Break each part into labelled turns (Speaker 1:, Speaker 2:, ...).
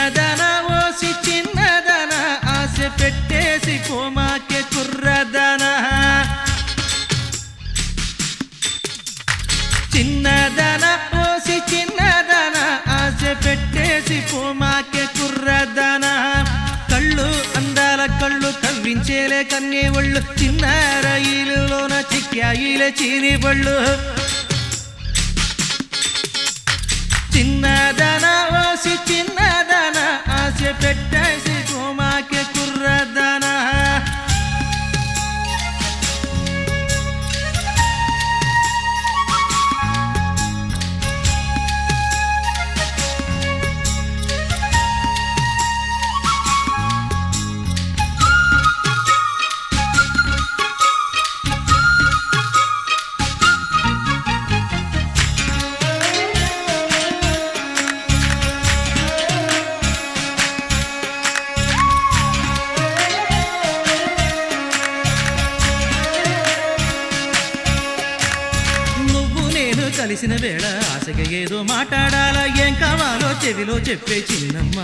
Speaker 1: చిన్నదన OC చిన్నదన ఆశ పెట్టేసి పోమాకే కుర్రదన చిన్నదన OC చిన్నదన ఆశ పెట్టేసి పోమాకే కుర్రదన కళ్ళు అందాల కళ్ళు కవ్వించేలే కన్నే ఒళ్ళు చిన్న రైలులోన చిక్కాయిలే చీని బళ్ళు చిన్నదన ఓసి చిన్నదన ఆశ పెట్టేసి పోమాకే కుర్రదన నువ్వు నేను కలిసిన వేళ ఆశగా ఏదో మాట్లాడాలా ఏం కావాలో చెవిలో చెప్పే చిన్నమ్మా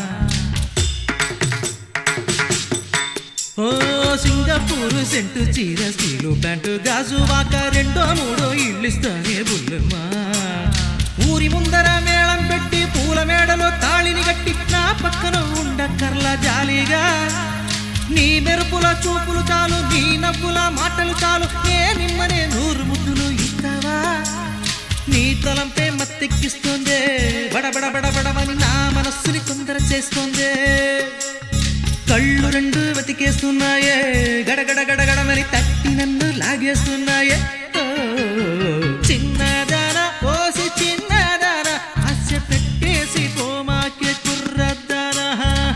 Speaker 1: ఓ సింగపూరు సెంటు చీర స్టీలు ప్యాంటు గాజు వాక రెండో మూడో ఇల్లు ఇస్తానే బుల్లమ్మా ఊరి ముందర మేళం పెట్టి పూల మేడలో తాళిని గట్టి నా పక్కన ఉండక్కర్లా జాలీగా నీ మెరుపుల చూపులు చాలు నీ నవ్వుల మాటలు చాలు ఏ నిమ్మనే నూరు ముద్దులు ఇస్తావా నీ తలంపే మత్తెక్కిస్తోందే బడబడ బడబడమని నా మనస్సుని తొందర చేస్తోందే కళ్ళు రెండు వెతికేస్తున్నాయే గడగడ గడగడమని తట్టి నన్ను లాగేస్తున్నాయే ఓ, చిన్నదాన ఓసి చిన్నదాన ఆశ పెట్టేసి పోమాకే కుర్రదానా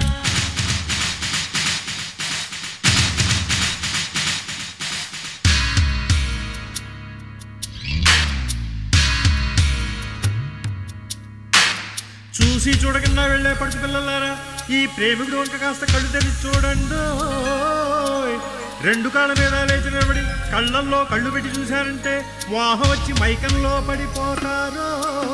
Speaker 2: చూసి చూడకుండా వెళ్ళే పడుచు పిల్లలారా ఈ ప్రేమికుడు వంక కాస్త కళ్ళు తెరిచి చూడండి రెండు కాళ్ళ మీద లేచి నిలబడి కళ్ళల్లో కళ్ళు పెట్టి చూశారంటే వాహ వచ్చి మైకంలో పడిపోతారు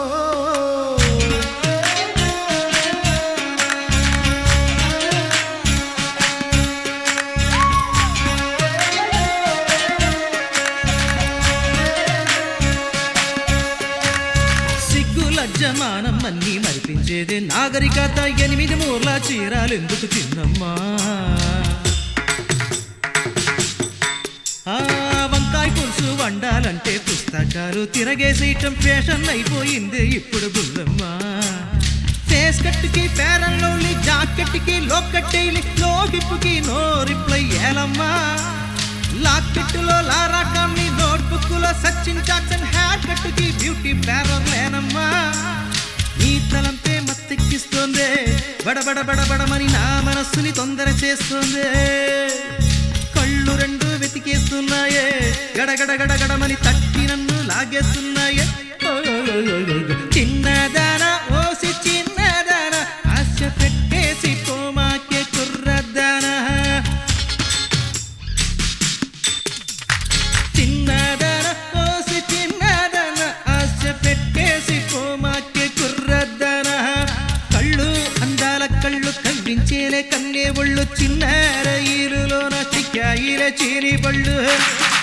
Speaker 1: సిగ్గు లజ్జమానం అన్ని మరిపించేదే నాగరికత ఎనిమిది మూర్ల చీరాలు ఎందుకు చిన్నమ్మా ఆ వంకాయ పులుసు వండాలంటే పుస్తకాలు తిరగేసేయటం ఫ్యాషన్ అయిపోయింది ఇప్పుడు బుల్లమ్మా ఫేస్ కట్టుకి పేరల్లో జాకెట్కి లోకట్టేలి లో హిప్పుకి నో రిప్లై ఏలమ్మా లాకెట్టులో లారా కామ్ని నోట్బుక్ లో సచిన్ జాక్సన్ హ్యార్ కట్టుకి బ్యూటీ పేరర్ లేనమ్మా నీ తలంపే మత్తెక్కిస్తోందే బడబడ బడబడమని నా మనస్సుని తొందర చేస్తోందే కళ్ళు రెండు వెతికేస్తున్నాయే గడగడ గడగడమని తట్టి నన్ను లాగేస్తున్నాయే ఓ, చిన్నదానా ఓసి చిన్నదానా ఆశ పెట్టేసి పోమాకే కుర్రదానా చిన్నదాన కోసి చిన్నదాన ఆశ పెట్టేసి పోమాకే కుర్రదాన కళ్ళు అందాల కళ్ళు కవ్వించేలే కన్నే ఒళ్ళు చిన్న రైలులోన చిక్కాయిలే చీని పళ్ళు